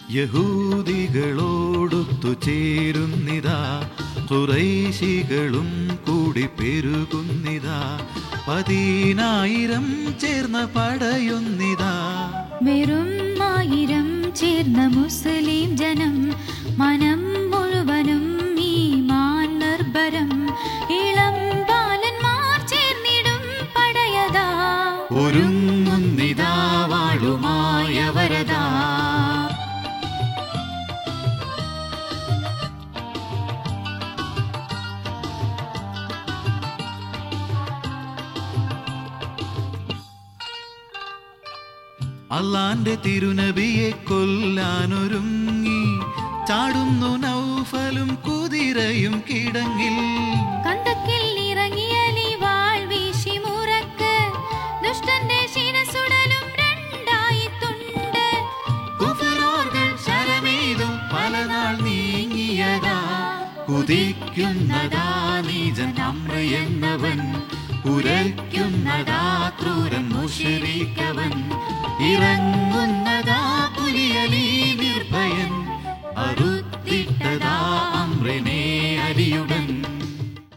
യഹൂദികളോടൊത്തു ചേരുന്നിതാ കുറൈശികളും കൂടി പെരുകുന്നിതാ പതിനായിരം ചേർന്ന പടയുന്നിതാ വെറും ആയിരം ചേർന്ന മുസ്ലിം ജനം മനം മുഴുവനും ഈ മാൻ നിർഭരം ഇളം ബാലന്മാർ ചേർന്നിടും പടയതാ ഒരുങ്ങുന്നിതാ വാളുമായ വരദാ അള്ളാന്റെ തിരുനബിയെ കൊല്ലാനൊരുങ്ങി ചാടുന്നു നൗഫലും കുതിരയും കിടങ്ങിൽ കന്തക്കിൽ ഇറങ്ങിയലി വാൾ വീശി മുറക്ക് ദുഷ്ടന്റെ ശിരസുടലും രണ്ടായി തുണ്ട് കുഫറോர்கள் ശരമേതും പലനാൾ നീങ്ങിയതാ കുതിക്കുന്നതാ നീജൻ അമ്ര എന്നവൻ ഉരയ്ക്കുന്നതാ ക്രൂരൻ മുഷരിക്കവൻ ഇറങ്ങുന്നതാ പുലിയലി നിർഭയൻ അറുത്തിട്ടതാ അമ്രനെ അരിയുടൻ